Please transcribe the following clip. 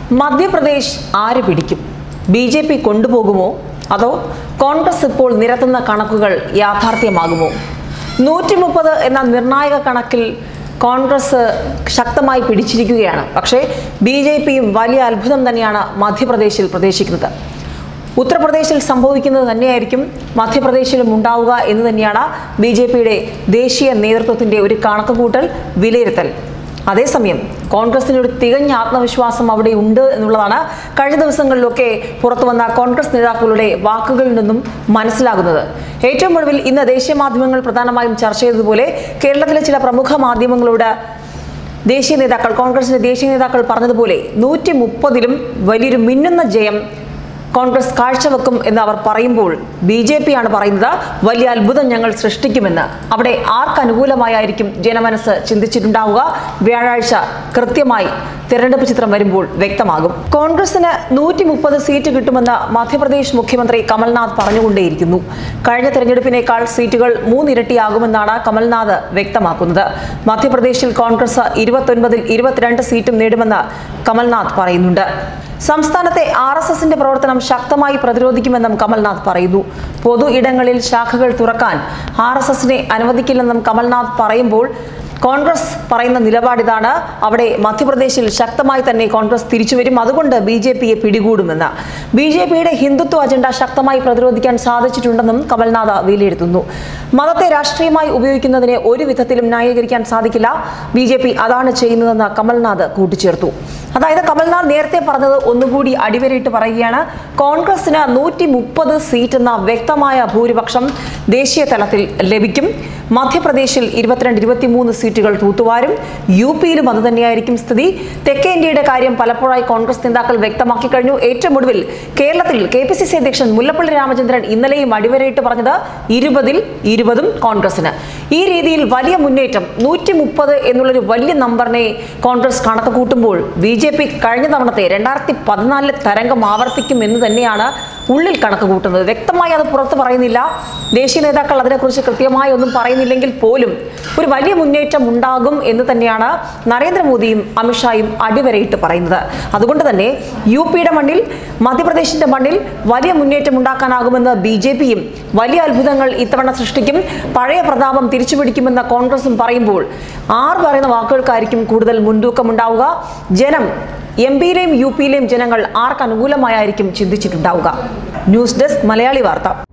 മധ്യപ്രദേശ് ആര് പിടിക്കും B J P കൊണ്ടുപോകുമോ അതോ കോൺഗ്രസ് ഇപ്പോൾ നിരത്തുന്ന കണക്കുകൾ യാഥാർത്ഥ്യമാകുമോ നൂറ്റി മുപ്പത് എന്ന നിർണായക കണക്കിൽ കോൺഗ്രസ് ശക്തമായി പിടിച്ചിരിക്കുകയാണ് പക്ഷേ ബി ജെ പിയും വലിയ അത്ഭുതം തന്നെയാണ് മധ്യപ്രദേശിൽ പ്രതീക്ഷിക്കുന്നത് ഉത്തർപ്രദേശിൽ സംഭവിക്കുന്നത് തന്നെയായിരിക്കും മധ്യപ്രദേശിലും ഉണ്ടാവുക എന്ന് തന്നെയാണ് ബി ജെ പിയുടെ ദേശീയ നേതൃത്വത്തിന്റെ ഒരു കണക്കുകൂട്ടൽ വിലയിരുത്തൽ അതേസമയം കോൺഗ്രസിന് ഒരു തികഞ്ഞ ആത്മവിശ്വാസം അവിടെ ഉണ്ട് എന്നുള്ളതാണ് കഴിഞ്ഞ ദിവസങ്ങളിലൊക്കെ പുറത്തു വന്ന കോൺഗ്രസ് നേതാക്കളുടെ വാക്കുകളിൽ നിന്നും മനസ്സിലാകുന്നത് ഏറ്റവും ഒടുവിൽ ഇന്ന് ദേശീയ മാധ്യമങ്ങൾ പ്രധാനമായും ചർച്ച ചെയ്തതുപോലെ കേരളത്തിലെ ചില പ്രമുഖ മാധ്യമങ്ങളോട് ദേശീയ നേതാക്കൾ കോൺഗ്രസിന്റെ ദേശീയ നേതാക്കൾ പറഞ്ഞതുപോലെ നൂറ്റി മുപ്പതിലും വലിയൊരു മിന്നുന്ന ജയം കോൺഗ്രസ് കാഴ്ചവെക്കും എന്ന് അവർ പറയുമ്പോൾ ബി ജെ പി ആണ് പറയുന്നത് വലിയ അത്ഭുതം ഞങ്ങൾ സൃഷ്ടിക്കുമെന്ന് അവിടെ ആർക്ക് അനുകൂലമായിരിക്കും ജനമനസ് ചിന്തിച്ചിട്ടുണ്ടാവുക വ്യാഴാഴ്ച കൃത്യമായി തെരഞ്ഞെടുപ്പ് ചിത്രം വരുമ്പോൾ വ്യക്തമാകും കോൺഗ്രസിന് നൂറ്റി മുപ്പത് സീറ്റ് കിട്ടുമെന്ന് മധ്യപ്രദേശ് മുഖ്യമന്ത്രി കമൽനാഥ് പറഞ്ഞുകൊണ്ടേയിരിക്കുന്നു കഴിഞ്ഞ തെരഞ്ഞെടുപ്പിനേക്കാൾ സീറ്റുകൾ മൂന്നിരട്ടിയാകുമെന്നാണ് കമൽനാഥ് വ്യക്തമാക്കുന്നത് മധ്യപ്രദേശിൽ കോൺഗ്രസ് ഇരുപത്തൊൻപതിൽ ഇരുപത്തിരണ്ട് സീറ്റും നേടുമെന്ന് കമൽനാഥ് പറയുന്നുണ്ട് സംസ്ഥാനത്തെ ആർ എസ് എസിന്റെ പ്രവർത്തനം ശക്തമായി പ്രതിരോധിക്കുമെന്നും കമൽനാഥ് പറയുന്നു പൊതു ഇടങ്ങളിൽ ശാഖകൾ തുറക്കാൻ ആർ എസ് എസിനെ അനുവദിക്കില്ലെന്നും കമൽനാഥ് പറയുമ്പോൾ കോൺഗ്രസ് പറയുന്ന നിലപാടിതാണ് അവിടെ മധ്യപ്രദേശിൽ ശക്തമായി തന്നെ കോൺഗ്രസ് തിരിച്ചുവരും അതുകൊണ്ട് ബി ജെ പിയെ പിടികൂടുമെന്ന് ബി ജെ പിയുടെ ഹിന്ദുത്വ അജണ്ട ശക്തമായി പ്രതിരോധിക്കാൻ സാധിച്ചിട്ടുണ്ടെന്നും കമൽനാഥ് വിലയിരുത്തുന്നു മതത്തെ രാഷ്ട്രീയമായി ഉപയോഗിക്കുന്നതിനെ ഒരു വിധത്തിലും ന്യായീകരിക്കാൻ സാധിക്കില്ല ബി ജെ പി അതാണ് ചെയ്യുന്നതെന്ന് കമൽനാഥ് കൂട്ടിച്ചേർത്തു അതായത് കമൽനാഥ് നേരത്തെ പറഞ്ഞത് ഒന്നുകൂടി അടിവരയിട്ട് പറയുകയാണ് കോൺഗ്രസിന് നൂറ്റി മുപ്പത് സീറ്റ് എന്ന വ്യക്തമായ ഭൂരിപക്ഷം ദേശീയ തലത്തിൽ ലഭിക്കും മധ്യപ്രദേശിൽ ഇരുപത്തിരണ്ട് ഇരുപത്തിമൂന്ന് സീറ്റുകൾ തൂത്തുവാരും യു പിയിലും അതുതന്നെയായിരിക്കും സ്ഥിതി തെക്കേ ഇന്ത്യയുടെ കാര്യം പലപ്പോഴായി കോൺഗ്രസ് നേതാക്കൾ വ്യക്തമാക്കി കഴിഞ്ഞു ഏറ്റവും ഒടുവിൽ കേരളത്തിൽ കെ പി സി സി അധ്യക്ഷൻ മുല്ലപ്പള്ളി രാമചന്ദ്രൻ ഇന്നലെയും അടിവരയിട്ട് പറഞ്ഞത് ഇരുപതിൽ ഇരുപതും കോൺഗ്രസിന് ഈ രീതിയിൽ വലിയ മുന്നേറ്റം നൂറ്റി മുപ്പത് എന്നുള്ളൊരു വലിയ നമ്പറിനെ കോൺഗ്രസ് കണക്ക് കൂട്ടുമ്പോൾ ബി ജെ പി കഴിഞ്ഞ തവണത്തെ രണ്ടായിരത്തി പതിനാലിലെ തരംഗം ആവർത്തിക്കും എന്ന് തന്നെയാണ് ഉള്ളിൽ കണക്ക് കൂട്ടുന്നത് വ്യക്തമായി അത് പുറത്ത് പറയുന്നില്ല ദേശീയ നേതാക്കൾ അതിനെക്കുറിച്ച് കൃത്യമായി ഒന്നും പറയുന്നില്ലെങ്കിൽ പോലും ഒരു വലിയ മുന്നേറ്റം ഉണ്ടാകും എന്ന് തന്നെയാണ് നരേന്ദ്രമോദിയും അമിത്ഷായും അടിവരയിട്ട് പറയുന്നത് അതുകൊണ്ട് തന്നെ യു പിയുടെ മണ്ണിൽ മധ്യപ്രദേശിന്റെ മണ്ണിൽ വലിയ മുന്നേറ്റം ഉണ്ടാക്കാനാകുമെന്ന് ബി ജെ പിയും വലിയ അത്ഭുതങ്ങൾ ഇത്തവണ സൃഷ്ടിക്കും പഴയ പ്രതാപം തിരിച്ചുപിടിക്കുമെന്ന കോൺഗ്രസും പറയുമ്പോൾ ആർ പറയുന്ന വാക്കുകൾക്കായിരിക്കും കൂടുതൽ മുൻതൂക്കം ഉണ്ടാവുക ജനം എം പിയിലെയും യു പിയിലെയും ജനങ്ങൾ ആർക്ക് അനുകൂലമായിരിക്കും ചിന്തിച്ചിട്ടുണ്ടാവുക ന്യൂസ് ഡെസ്ക് മലയാളി വാർത്ത